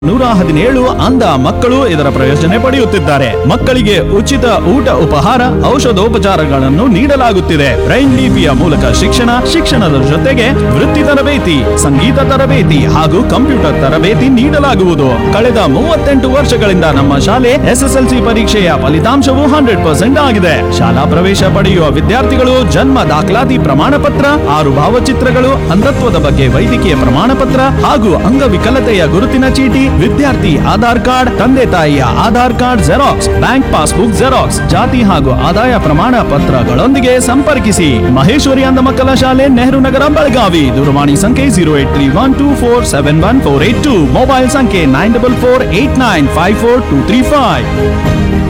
ನೂರ ಹದಿನೇಳು ಅಂಧ ಮಕ್ಕಳು ಇದರ ಪ್ರಯೋಜನ ಪಡೆಯುತ್ತಿದ್ದಾರೆ ಮಕ್ಕಳಿಗೆ ಉಚಿತ ಊಟ ಉಪಹಾರ ಔಷಧೋಪಚಾರಗಳನ್ನು ನೀಡಲಾಗುತ್ತಿದೆ ಬ್ರೈನ್ ಲಿಪಿಯ ಮೂಲಕ ಶಿಕ್ಷಣ ಶಿಕ್ಷಣದ ಜೊತೆಗೆ ವೃತ್ತಿ ತರಬೇತಿ ಸಂಗೀತ ತರಬೇತಿ ಹಾಗೂ ಕಂಪ್ಯೂಟರ್ ತರಬೇತಿ ನೀಡಲಾಗುವುದು ಕಳೆದ ಮೂವತ್ತೆಂಟು ವರ್ಷಗಳಿಂದ ನಮ್ಮ ಶಾಲೆ ಎಸ್ಎಸ್ಎಲ್ಸಿ ಪರೀಕ್ಷೆಯ ಫಲಿತಾಂಶವು ಹಂಡ್ರೆಡ್ ಪರ್ಸೆಂಟ್ ಆಗಿದೆ ಶಾಲಾ ಪ್ರವೇಶ ಪಡೆಯುವ ವಿದ್ಯಾರ್ಥಿಗಳು ಜನ್ಮ ದಾಖಲಾತಿ ಪ್ರಮಾಣ ಪತ್ರ ಆರು ಭಾವಚಿತ್ರಗಳು ಅಂಧತ್ವದ ಬಗ್ಗೆ ವೈದ್ಯಕೀಯ ಪ್ರಮಾಣ ಪತ್ರ ಹಾಗೂ ಅಂಗವಿಕಲತೆಯ ಗುರುತಿನ ಚೀಟಿ ವಿದ್ಯಾರ್ಥಿ ಆಧಾರ್ ಕಾರ್ಡ್ ತಂದೆ ತಾಯಿಯ Aadhaar card xerox bank passbook xerox ಜಾತಿ ಹಾಗೂ ಆದಾಯ ಪ್ರಮಾಣ ಪತ್ರಗಳೊಂದಿಗೆ ಸಂಪರ್ಕಿಸಿ ಮಹೇಶ್ವರಿ ಅಂಧ ಮಕ್ಕಳ ಶಾಲೆ ನೆಹರು ನಗರ ಬೆಳಗಾವಿ ದೂರವಾಣಿ ಸಂಖ್ಯೆ zero eight three one two four seven one four eight two mobile ಸಂಖ್ಯೆ nine double four eight nine five four two three five